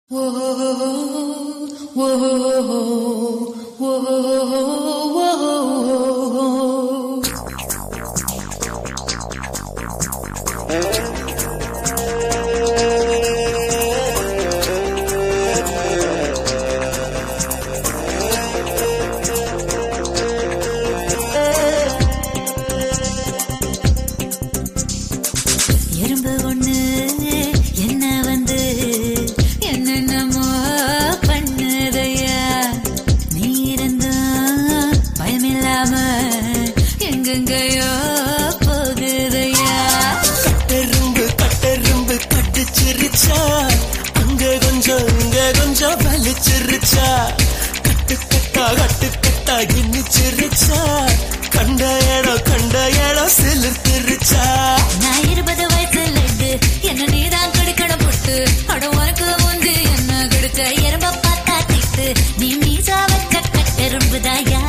எறும்பு ஒண்ணு என்ன வந்து என்னென்னமோ பண்ணுதையா நீ இருந்தா பயமில்லாம எங்கெங்கயோ போகுதையா கட்டெரும்பு கட்டெரும்பு கட்டுச்சிருச்சா அங்க கொஞ்சம் இங்க கொஞ்சம் வலிச்சிருச்சா கட்டு கட்டா கட்டு கட்டா இன்னிச்சிருச்சா கண்ட இடம் கண்ட இடம் சிலிர்த்திருச்சா நான் இருபது வயசு லட்டு என்ன நீதான் கடுக்கணும் புட்டு அட உனக்கு முந்தி என்ன கெடுக்க எறும்ப பார்த்தா திட்டு நீ மீசா வச்ச கட்டெரும்புதாயா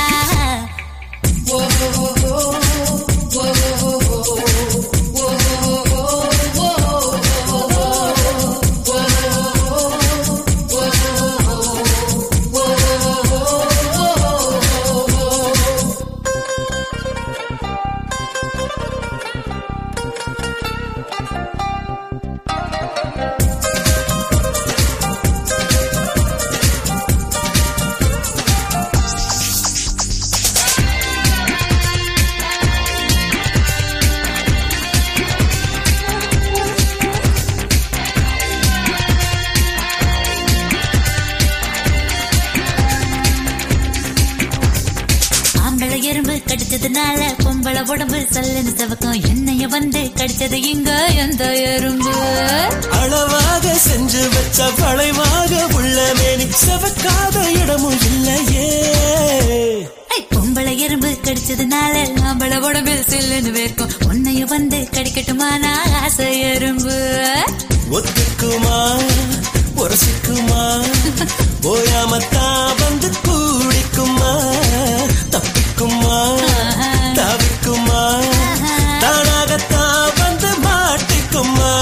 ஆம்பளை எறும்பு கடிச்சதுனால பொம்பளை உடம்பு சல்லுன்னு செவக்கும் என்னைய வந்து கடிச்சது இங்க எந்த எறும்பு அளவாக செஞ்சு வச்ச வளைவாக உள்ள மேனி செவக்காத இடமும் இல்லையே ஐ, பொம்பளை எறும்பு கடிச்சதுனால ஆம்பளை உடம்பில் சில்லுன்னு வேர்க்கும் உன்னைய வந்து கடிக்கட்டுமா நான் ஆசை எறும்பு ஒத்துக்குமா உரசிக்குமா ஓயாமத்தான் வந்து கூடிக்குமா தப்பிக்குமா தவிக்குமா தானாகத்தான் வந்து மாட்டிக்குமா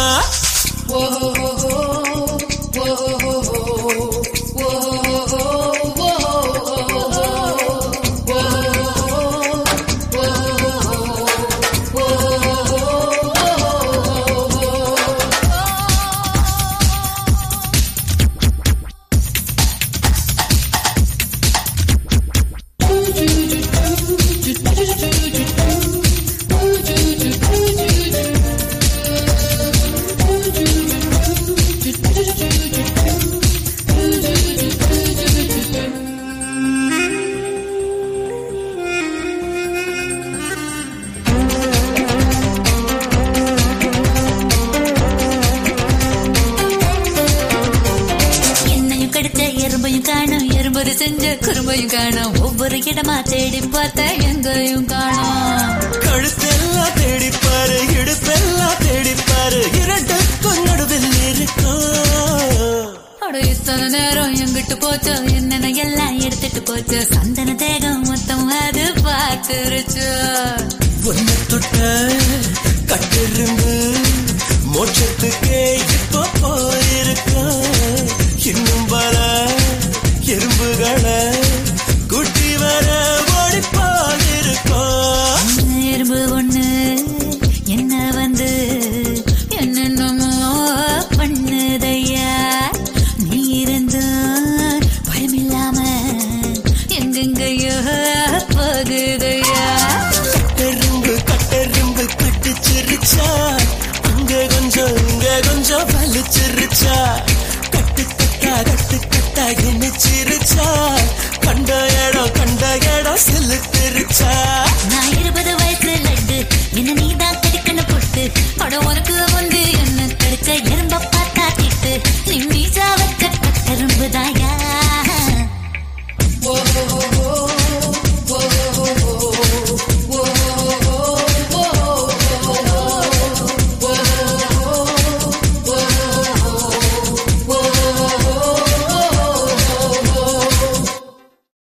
என்னையும் கடிச்ச எறும்பையும் காணும் எறும்பொரு செஞ்ச குறும்பையும் காணும் ஒவ்வொரு இடமா தேடி பார்த்த எங்கேயும் காணும் கழுத்தெல்லாம் தேடிப்பாரு இடுப்பெல்லாம் தேடிப்பாரு இரண்டுக்கும் நடுவில் இருக்கும் அட இத்தனை நேரம் எங்கிட்டு போச்சோ என்னென்ன எல்லாம் எடுத்துட்டு போச்சு சந்தன தேகம் மொத்தம் அது பார்த்துருச்சு ஒன்னு தொட்ட கட்டிருந்து மோட்சத்துக்கே இப்ப போயிருக்கும் இன்னும் பல எறும்புகளை குட்டி வர ஓடி போயிருக்கோம் எறும்பு ஒண்ணு என்ன வந்து என்னென்னமோ பண்ணுதையா நீ இருந்து பயமில்லாம எங்கெங்கயோ போகுதையா கட்டெரும்பு கட்டெரும்பு கட்டுச்சிருச்சா அங்க கொஞ்சம் இங்க கொஞ்சம் வலிச்சிருச்சா கட்டு கட்டா கட்டு கட்டா இணைச்சிருச்சா கண்ட இடம் கண்ட இடம் செலுத்திருச்சா நான் இருபது வயசு லட்டு என்ன நீதான் கடிக்கணும் புட்டு அட உனக்கு